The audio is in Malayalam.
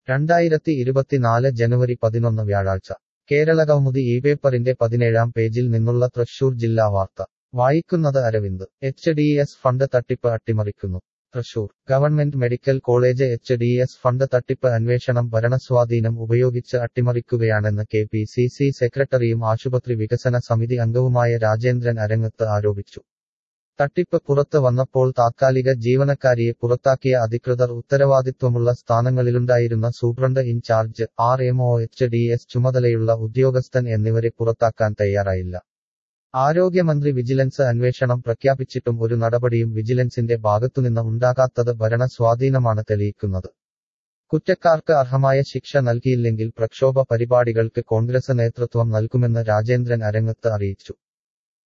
രണ്ടായിരത്തി ഇരുപത്തിനാല് ജനുവരി പതിനൊന്ന് വ്യാഴാഴ്ച കേരളകൗമുദി ഈ പേപ്പറിന്റെ പതിനേഴാം പേജിൽ നിന്നുള്ള തൃശൂർ ജില്ലാ വാർത്ത വായിക്കുന്നത് Aravind H D S fund തട്ടിപ്പ് അട്ടിമറിക്കുന്നു Thrissur government medical college H D S fund തട്ടിപ്പ് അന്വേഷണം ഭരണസ്വാധീനം ഉപയോഗിച്ച് അട്ടിമറിക്കുകയാണെന്ന് കെ പി സി സി സെക്രട്ടറിയും ആശുപത്രി വികസന സമിതി അംഗവുമായ രാജേന്ദ്രൻ അരങ്ങത്ത് ആരോപിച്ചു തട്ടിപ്പ് പുറത്ത് വന്നപ്പോൾ താത്കാലിക ജീവനക്കാരിയെ പുറത്താക്കിയ അധികൃതർ ഉത്തരവാദിത്വമുള്ള സ്ഥാനങ്ങളിലുണ്ടായിരുന്ന superintendent in charge R MO H D S ചുമതലയുള്ള ഉദ്യോഗസ്ഥൻ എന്നിവരെ പുറത്താക്കാൻ തയ്യാറായില്ല ആരോഗ്യമന്ത്രി വിജിലൻസ് അന്വേഷണം പ്രഖ്യാപിച്ചിട്ടും ഒരു നടപടിയും വിജിലൻസിന്റെ ഭാഗത്തുനിന്ന് ഉണ്ടാകാത്തത് ഭരണ സ്വാധീനമാണ് തെളിയിക്കുന്നത് കുറ്റക്കാർക്ക് അർഹമായ ശിക്ഷ നൽകിയില്ലെങ്കിൽ പ്രക്ഷോഭ പരിപാടികൾക്ക് കോൺഗ്രസ് നേതൃത്വം നൽകുമെന്ന് രാജേന്ദ്രൻ അരങ്ങത്ത് അറിയിച്ചു